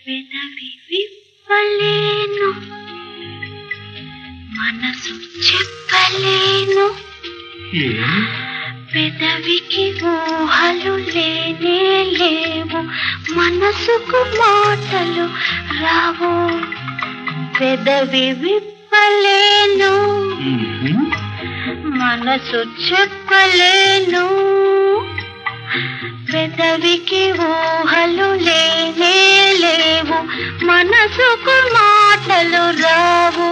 పెదవి విప్పలేను మనసు చెప్పలేను పెదవికి ఊహలు లేనే లేవు మనసుకు మాటలు రావు పెదవి విప్పలేను మనసు చెప్పలేను పెదవికి ఊహలు లేనే లేవు మనసుకు మాటలు రావు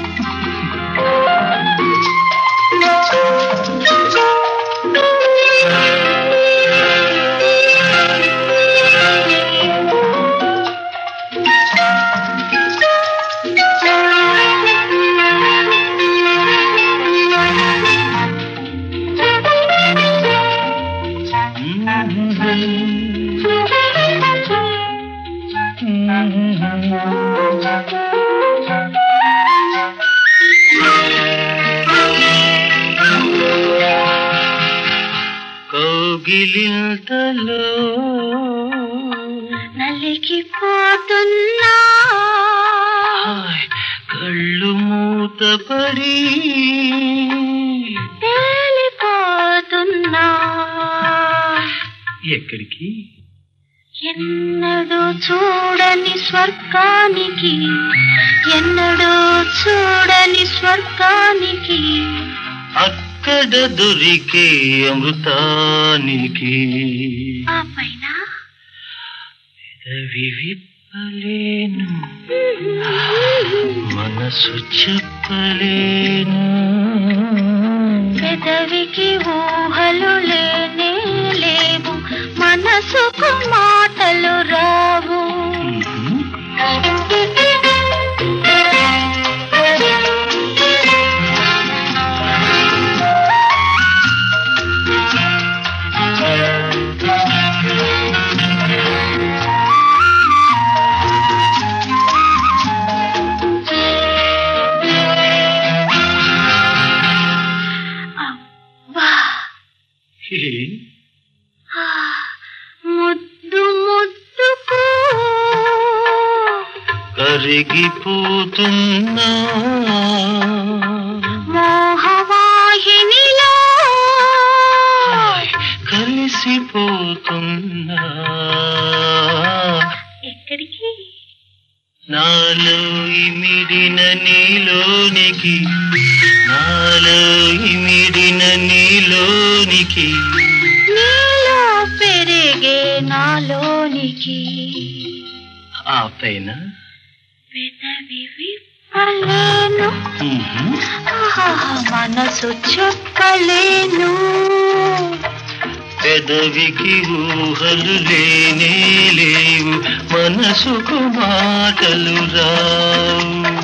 కౌగిలింతలో నలిగిపోతున్నా హాయ్, కళ్ళు మూతపడి తేలిపోతున్నా ఎక్కడికి ఎన్నడూ చూడని స్వర్గానికి ఎన్నడూ చూడని స్వర్గానికి అక్కడ దొరికే అమృతానికి ఆ పైన పెదవి విప్పలేను మనసు చెప్పలేను పెదవికి ఊహలు లేనే లేవు మనసుకు మాటలు రావు అబ్బా ఆ, ముద్దు ముద్దుకు కరిగిపోతున్నా మోహవాహినిలో కలిసిపోతున్నా ఎక్కడికి నాలో ఇమిడిన నీలోనికి నాలో ఇమిడిన నీలోనికి నీలో పెరిగే నాలోనికి ఆ పైన పెదవి విప్పలేను ఆహా, మనసు చెప్పలేను పెదవికి ఊహలు లేనే లేవు మనసుకు మాటలు రావు